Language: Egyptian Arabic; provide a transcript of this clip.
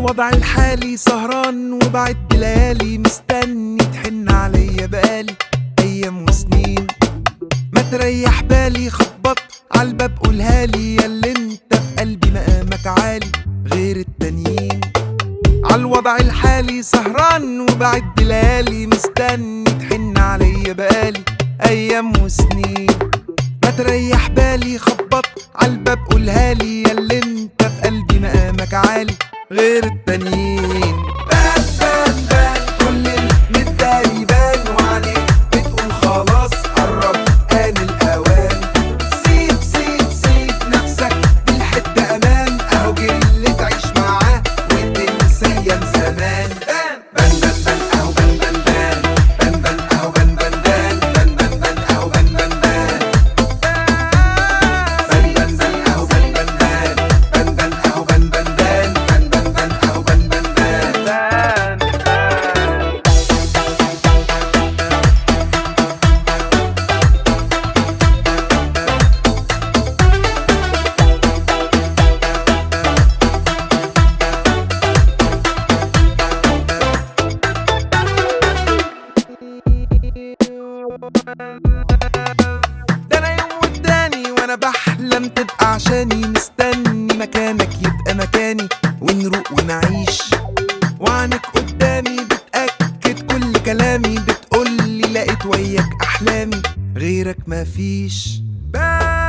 عالوضع الحالي سهران وبعد ليالي مستني تحن عليا بقالي ايام وسنين ما تريح بالي خبط عالباب قولها لي ياللي انت في قلبي مقامك عالي غير التانيين عالوضع الحالي سهران وبعد ليالي مستني تحن عليا بقالي ايام وسنين ما تريح بالي خبط عالباب قولها لي ياللي انت في قلبي مقامك عالي غير التانيين بان بان بان كل المداري بان وعليك بتقول خلاص قرب آن الأوان سيب سيب سيب نفسك بالحتة أمان أهو جه اللي تعيش معاه وتنسى أيام زمان بان بان بان بان أهو بان بان بان بان بان أهو بان بان بان بان بان بان أهو بان بان بان بان بان بان أهو بان بان بان بان بان أهو بان بان بان بان بان بان أهو بان بان بان ده انا يوم والتاني وانا بحلم تبقى عشاني مستني مكانك يبقى مكاني ونروق ونعيش وعنك قدامي بتأكد كل كلامي بتقولي لقيت وياك احلامي غيرك مفيش بان